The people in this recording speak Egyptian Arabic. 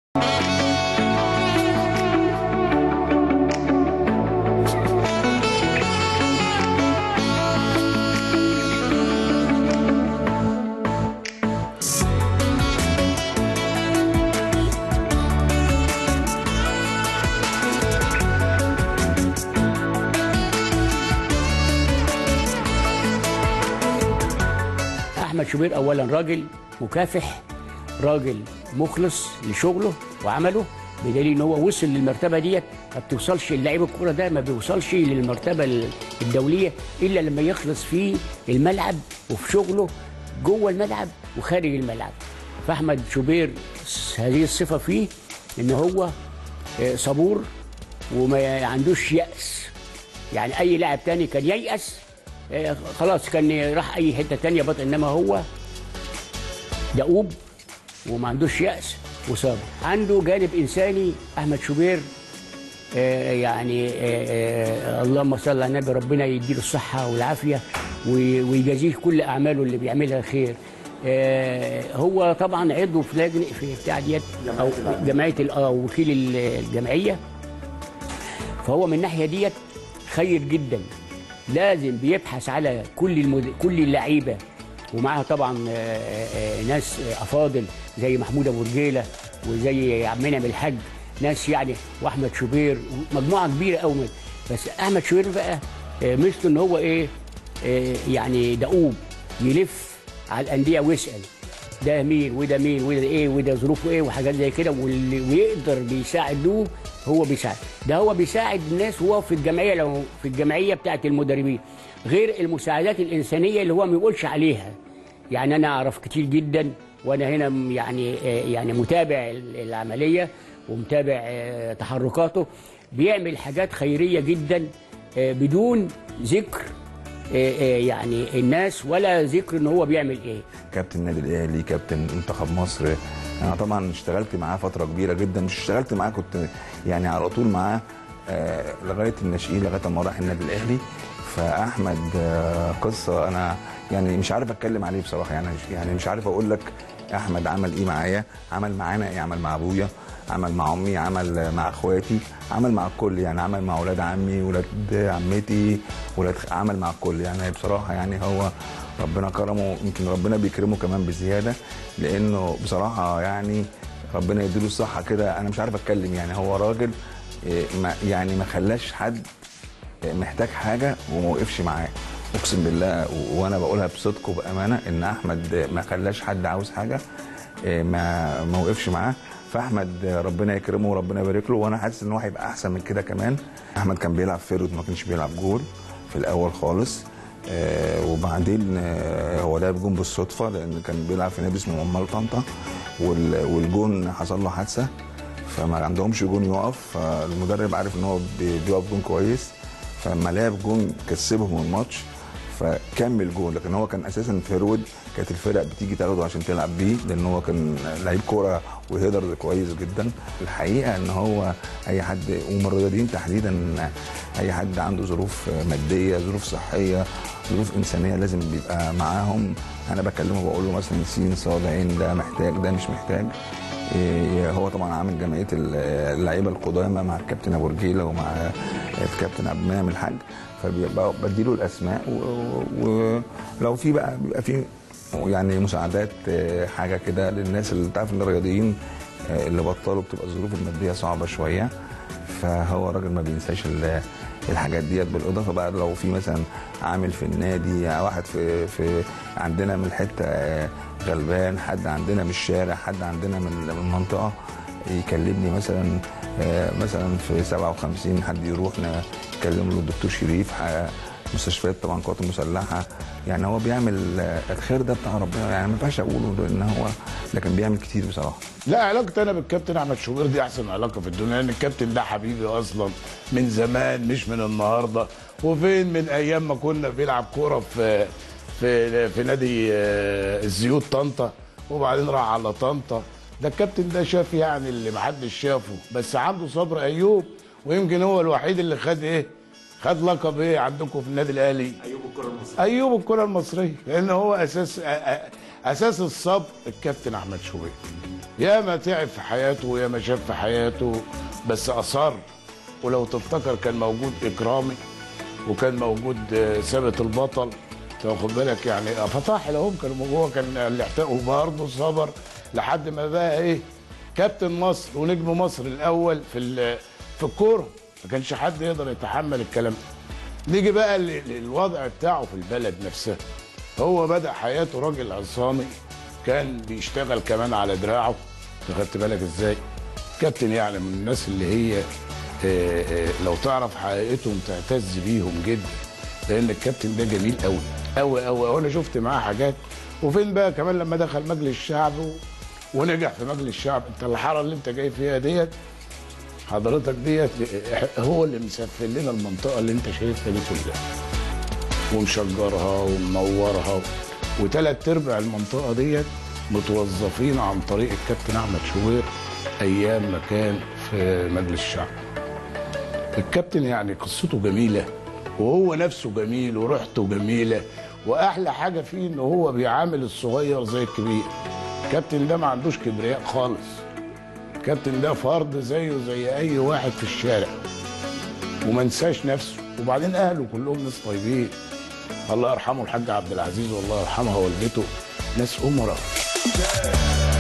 احمد شوبير اولا راجل مكافح راجل مخلص لشغله وعمله بدليل ان هو وصل للمرتبه ديت ما بتوصلش اللاعب الكوره ده ما بيوصلش للمرتبه الدوليه الا لما يخلص في الملعب وفي شغله جوه الملعب وخارج الملعب فاحمد شوبير هذه الصفه فيه ان هو آه، صبور وما عندوش يأس يعني اي لاعب تاني كان ييأس آه، خلاص كان راح اي حته تانية بطل انما هو دؤوب وما عندوش يأس وصبر عنده جانب انساني احمد شوبير آه، يعني آه، آه، اللهم صل على النبي ربنا يديله الصحه والعافيه وي- ويجازيه كل اعماله اللي بيعملها خير آه، هو طبعا عضو في لجنه في بتاع ديت او جمعيه ال- اه وكيل ال- الجمعيه فهو من الناحيه ديت خير جدا لازم بيبحث على كل المد... كل اللعيبه ومعاها طبعا آه، آه، ناس آه، افاضل زي محمود ابو رجيله وزي عم منعم الحاج ناس يعني واحمد شوبير مجموعه كبيره قوي من بس احمد شوبير بقى آه، ميزته ان هو ايه آه، يعني دؤوب يلف على الانديه ويسال ده مين وده مين وده ايه وده ظروفه ايه وحاجات زي كده واللي ويقدر بيساعدوه هو بيساعد ده هو بيساعد الناس وهو في الجمعيه لو في الجمعيه بتاعه المدربين غير المساعدات الانسانيه اللي هو ما يقولش عليها يعني انا اعرف كتير جدا وانا هنا م- يعني آه، يعني متابع ال- العمليه ومتابع آه، تحركاته بيعمل حاجات خيريه جدا آه، بدون ذكر آه، آه، يعني الناس ولا ذكر ان هو بيعمل ايه كابتن النادي الاهلي كابتن منتخب مصر انا طبعا اشتغلت معاه فتره كبيره جدا مش اشتغلت معاه كنت يعني على طول معاه آه، لغايه الناشئين لغايه ما راح النادي الاهلي فاحمد آه، قصه انا يعني مش عارف اتكلم عليه بصراحه يعني يعني مش عارف اقول لك احمد عمل ايه معايا عمل معانا ايه عمل مع ابويا عمل مع امي عمل مع اخواتي عمل مع الكل يعني عمل مع اولاد عمي ولاد عمتي ولاد خ- عمل مع الكل يعني بصراحه يعني هو ربنا كرمه يمكن ربنا بيكرمه كمان بزياده لانه بصراحه يعني ربنا يديله الصحه كده انا مش عارف اتكلم يعني هو راجل إيه، ما يعني ما خلاش حد محتاج حاجه وما وقفش معاه اقسم بالله و- وانا بقولها بصدق وبامانه ان احمد ما خلاش حد عاوز حاجه إيه، ما ما وقفش معاه فاحمد ربنا يكرمه وربنا يبارك له وانا حاسس ان هو هيبقى احسن من كده كمان احمد كان بيلعب فيرود ما كانش بيلعب جول في الاول خالص آه، وبعدين آه، هو لعب جون بالصدفه لان كان بيلعب في نادي اسمه عمال طنطا وال- والجون حصل له حادثه فما عندهمش جون يقف فالمدرب عارف ان هو بي- بيقف جون كويس فلما لعب جون كسبهم الماتش فكمل جون لكن هو كان اساسا فيرود كانت الفرق بتيجي تاخده عشان تلعب بيه لان هو كان لعيب كوره وهيدر كويس جدا الحقيقه ان هو اي حد ومن الرياضيين تحديدا اي حد عنده ظروف ماديه ظروف صحيه ظروف انسانيه لازم بيبقى معاهم انا بكلمه بقول له مثلا سين صاد عين ده محتاج ده مش محتاج إيه، هو طبعا عامل جمعيه اللعيبه القدامى مع الكابتن ابو رجيله ومع الكابتن عبد المنعم الحاج فبيبقى بديله الاسماء و- و- ولو في بقى بيبقى في يعني مساعدات آه، حاجه كده للناس اللي تعرف ان الرياضيين آه، اللي بطلوا بتبقى الظروف الماديه صعبه شويه فهو راجل ما بينساش ال- الحاجات ديت بالاضافه بقى لو في مثلا عامل في النادي واحد في في عندنا من الحته آه، غلبان حد عندنا من الشارع حد عندنا من من المنطقه يكلمني مثلا آه، مثلا في 57 حد يروح نكلم له الدكتور شريف ح- مستشفيات طبعا القوات المسلحه يعني هو بيعمل آه، الخير ده بتاع ربنا يعني ما ينفعش اقوله لان هو لكن بيعمل كتير بصراحه لا علاقتي انا بالكابتن احمد شوبير دي احسن علاقه في الدنيا لان الكابتن ده حبيبي اصلا من زمان مش من النهارده وفين من ايام ما كنا بنلعب كوره في في في نادي آه، الزيوت طنطا وبعدين راح على طنطا ده الكابتن ده شاف يعني اللي محدش شافه بس عنده صبر ايوب ويمكن هو الوحيد اللي خد ايه خد لقب ايه عندكم في النادي الاهلي ايوب الكره المصريه ايوب الكره المصريه لان هو اساس أ- أ- اساس الصبر الكابتن احمد شوبير ياما تعب في حياته وياما شاف في حياته بس اصر ولو تفتكر كان موجود اكرامي وكان موجود آه، ثابت البطل تاخد بالك يعني آه، فطاحل اهم كان هو كان اللي احتاجه برضه صبر لحد ما بقى ايه كابتن مصر ونجم مصر الاول في ال- في الكوره ما كانش حد يقدر يتحمل الكلام ده نيجي بقى لل- للوضع بتاعه في البلد نفسها هو بدا حياته راجل عصامي كان بيشتغل كمان على دراعه أنت خدت بالك ازاي كابتن يعني من الناس اللي هي آه، آه، لو تعرف حقيقتهم تعتز بيهم جدا لان الكابتن ده جميل قوي قوي قوي وانا شفت معاه حاجات وفين بقى كمان لما دخل مجلس الشعب و... ونجح في مجلس الشعب انت الحاره اللي انت جاي فيها ديت حضرتك ديت هو اللي مسفل لنا المنطقه اللي انت شايفها دي كلها ومشجرها ومنورها وثلاث ارباع المنطقه ديت متوظفين عن طريق الكابتن احمد شوبير ايام ما كان في مجلس الشعب الكابتن يعني قصته جميله وهو نفسه جميل وريحته جميله واحلى حاجه فيه ان هو بيعامل الصغير زي الكبير الكابتن ده ما عندوش كبرياء خالص الكابتن ده فرد زيه زي اي واحد في الشارع وما نساش نفسه وبعدين اهله كلهم ناس طيبين الله يرحمه الحاج عبد العزيز والله يرحمها والدته ناس امراء